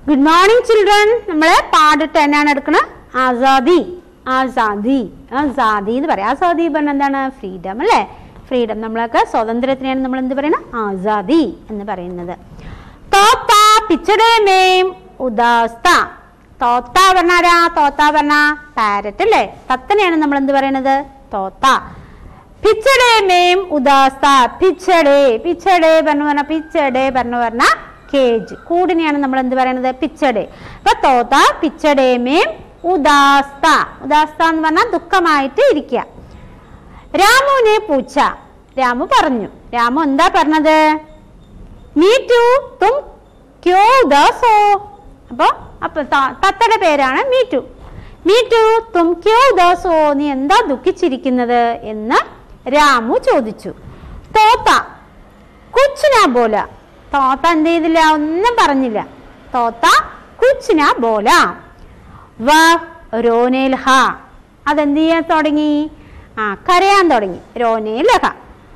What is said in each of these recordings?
good morning children നമ്മൾ പാടിട്ട് തന്നെയാണ് എടുക്കുന്നത് ആസാദി ആസാദി ആസാദി എന്ന് പറയാം ആസാദി പറഞ്ഞാൽ എന്താണ് ഫ്രീഡം അല്ലേ ഫ്രീഡം നമ്മളൊക്കെ സ്വാതന്ത്ര്യത്തിനെയാണ് നമ്മൾ എന്ത് പറയുന്നത് ആസാദി എന്ന് പറയുന്നത് തോത്ത പിച്ചടേമേം ഉദാസ്ത തോത്ത പറഞ്ഞാരാ തോത്ത പറഞ്ഞ പാരറ്റ് അല്ലേ തത്തനെയാണ് നമ്മൾ എന്ത് പറയുന്നത് തോത്ത പിച്ചടേ മേം ഉദാസ്ത പിച്ചടേ പിച്ചടേ പറഞ്ഞു പറഞ്ഞ പിച്ചടേ പറഞ്ഞു പറഞ്ഞ കേജ് കൂടിനെയാണ് നമ്മൾ എന്ത് പറയുന്നത് പിച്ചടേ അപ്പൊ തോത്ത പിച്ചടേ മേം ഉദാസ്ത ഉദാസ്ത എന്ന് പറഞ്ഞാൽ ദുഃഖമായിട്ട് ഇരിക്കുക രാമുവിനെ പൂച്ച രാമു പറഞ്ഞു രാമു എന്താ പറഞ്ഞത് മീ ടു തും ക്യോ ഉദാസോ അപ്പൊ അപ്പൊ ത- തത്തയുടെ പേരാണ് മീ ടു മീ ടു തും ക്യോ ഉദാസോ നീ എന്താ ദുഃഖിച്ചിരിക്കുന്നത് എന്ന് രാമു ചോദിച്ചു തോത്ത കുച്ചിന ബോല തോത്ത എന്ത് ചെയ്തില്ല ഒന്നും പറഞ്ഞില്ല തോത്ത കുച്ചിന ബോല വ രോനേൽ ഹ അതെന്ത് ചെയ്യാൻ തുടങ്ങി ആ കരയാൻ തുടങ്ങി രോനേൽ ഹ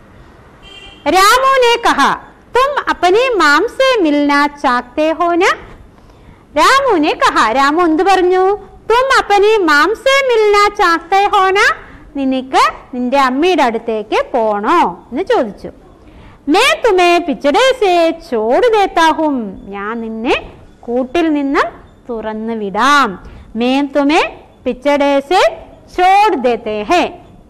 रामू ने कहा तुम अपने माम से मिलना चाहते हो ना രാമുവിനെ കഹ രാമു എന്ത് പറഞ്ഞു തും അപ്പനി മാംസേ മിൽന ചാക്തേ ഹോന നിനക്ക് നിന്റെ അമ്മയുടെ അടുത്തേക്ക് പോണോ എന്ന് ചോദിച്ചു മേ തുമേ പിച്ചടേസേ ചോട് ദേത്താഹും ഞാൻ നിന്നെ കൂട്ടിൽ നിന്ന് തുറന്നു വിടാം മേ തുമേ പിച്ചടേസേ ചോട് ദേത്തേ ഹേ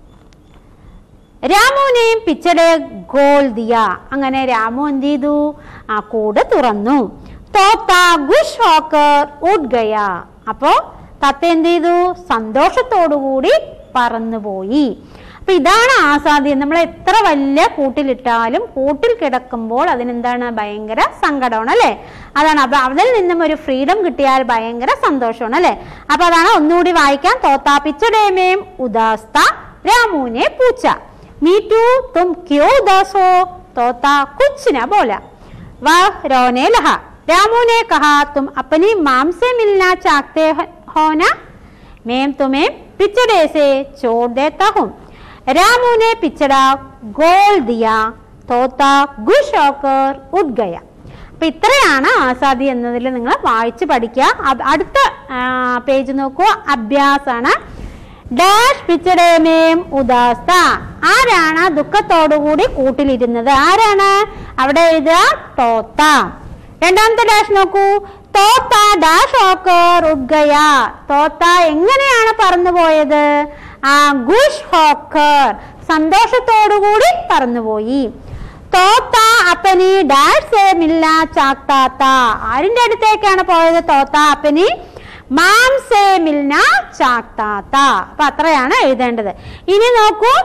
രാമുവിനെയും പിച്ചടെ ഗോൾ ദിയ അങ്ങനെ രാമു എന്ത് ചെയ്തു ആ കൂട് തുറന്നു തോത്ത ഗുഷ് ഹോക്കർ ഉഡ് ഗയ അപ്പോ തത്ത എന്ത് ചെയ്തു സന്തോഷത്തോടുകൂടി പറന്നുപോയി അപ്പൊ ഇതാണ് ആസാദ്യം നമ്മൾ എത്ര വലിയ കൂട്ടിലിട്ടാലും കൂട്ടിൽ കിടക്കുമ്പോൾ അതിനെന്താണ് ഭയങ്കര സങ്കടമാണ് അല്ലെ അതാണ് അപ്പൊ അതിൽ നിന്നും ഒരു ഫ്രീഡം കിട്ടിയാൽ ഭയങ്കര സന്തോഷമാണ് അല്ലെ അപ്പൊ അതാണ് ഒന്നുകൂടി വായിക്കാൻ തോത്താ പിച്ചടേമേം ഉദാസ്ത രാമുവിനെ പൂച്ച मीटू तुम क्यों उदास हो तोता कुछ न बोला वह रोने लगा रामू ने कहा तुम अपनी माम से मिलना चाहते हो ना मैं तुम्हें पिछड़े से छोड़ देता हूँ रामू ने पिछड़ा गोल दिया തോത്ത ഗുഷ് ഹോക്കർ ഉഡ് ഗയ അപ്പൊ ഇത്രയാണ് ആസാദി എന്നതിൽ നിങ്ങൾ വായിച്ച് പഠിക്കുക അ- അടുത്ത പേജ് നോക്കൂ അഭ്യാസാണ് ഡാഷ് പിച്ചടേമേം ഉദാസ്ത ആരാണ് ദുഃഖത്തോടുകൂടി കൂട്ടിലിരുന്നത് ആരാണ് അവിടെ എഴുതുക തോത്ത രണ്ടാമത്തെ ഡാഷ് നോക്കൂ തോത്ത ഡാഷ് ഹോക്കർ ഉദ്ഗയ തോത്ത എങ്ങനെയാണ് പറന്നുപോയത് ആ ഗുഷ് ഹോക്കർ സന്തോഷത്തോടുകൂടി പറന്നുപോയി തോത്ത അപ്പനി ഡാഷ് സേ മില്ല ചാക്താത്ത ആരിന്റെ അടുത്തേക്കാണ് പോയത് തോത്ത അപ്പനി മാം സേ മിൽന ചാക്താത്ത അപ്പൊ അത്രയാണ് എഴുതേണ്ടത് ഇനി നോക്കൂ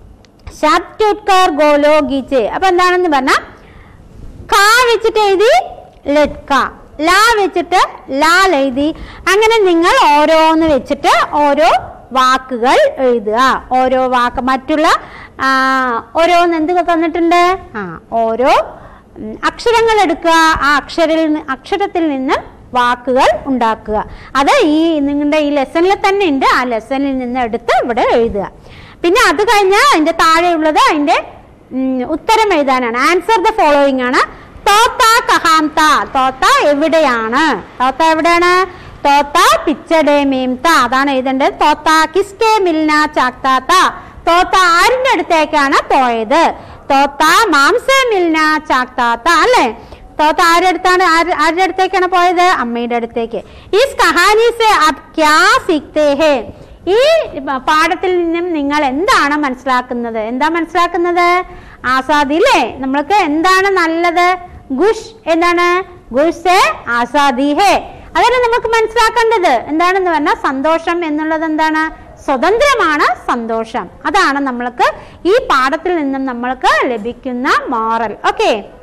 ഷബ്റ്റുട്കർ ഗോലോഗിച്ച് അപ്പൊ എന്താണെന്ന് പറഞ്ഞാൽ കാ വെച്ചിട്ട് എഴുതി ലെറ്റ്ക ലാ വെച്ചിട്ട് ലാൽ എഴുതി അങ്ങനെ നിങ്ങൾ ഓരോന്ന് വെച്ചിട്ട് ഓരോ വാക്കുകൾ എഴുതുക ഓരോ വാക്ക് മറ്റുള്ള ആ, ഓരോന്ന് എന്ത് തന്നിട്ടുണ്ട് ആ ഓരോ ഉം, അക്ഷരങ്ങൾ എടുക്കുക ആ അക്ഷരിൽ നി- അക്ഷരത്തിൽ നിന്ന് വാക്കുകൾ ഉണ്ടാക്കുക അത് ഈ നിങ്ങളുടെ ഈ ലെസണിൽ തന്നെ ഉണ്ട് ആ ലെസണിൽ നിന്ന് എടുത്ത് ഇവിടെ എഴുതുക പിന്നെ അത് കഴിഞ്ഞാൽ അതിന്റെ താഴെയുള്ളത് അതിന്റെ ഉം, ഉത്തരം എഴുതാനാണ് ആൻസർ ദ ഫോളോയിങ് ആണ് തോത്ത കഹാംത തോത്ത എവിടെയാണ് തോത്ത എവിടെയാണ് തോത്ത പിച്ചടേ മീംത അതാണ് എഴുതേണ്ടത് തോത്ത കിസ്കെ മിൽന ചാക്താത്ത തോത്ത ആരിന്റെ അടുത്തേക്കാണ് പോയത് തോത്ത മാംസേ മിൽന ചാക്താത്ത അല്ലേ തോത്ത ആരുടെ അടുത്താണ് ആര്- ആരുടെ അടുത്തേക്കാണ് പോയത് അമ്മയുടെ അടുത്തേക്ക് ഈ കഹാനി സെ അബ് ക്യാ സീഖ്തേ ഹേ ഈ പാഠത്തിൽ നിന്നും നിങ്ങൾ എന്താണ് മനസ്സിലാക്കുന്നത് എന്താ മനസ്സിലാക്കുന്നത് ആസാദി അല്ലേ നമ്മൾക്ക് എന്താണ് നല്ലത് ഗുഷ് എന്താണ് ഗുഷ് ആസാദി ഹേ അതല്ലേ നമുക്ക് മനസ്സിലാക്കേണ്ടത് എന്താണെന്ന് പറഞ്ഞാൽ സന്തോഷം എന്നുള്ളത് എന്താണ് സ്വതന്ത്രമാണ് സന്തോഷം അതാണ് നമ്മൾക്ക് ഈ പാഠത്തിൽ നിന്നും നമ്മൾക്ക് ലഭിക്കുന്ന മോറൽ ഓക്കെ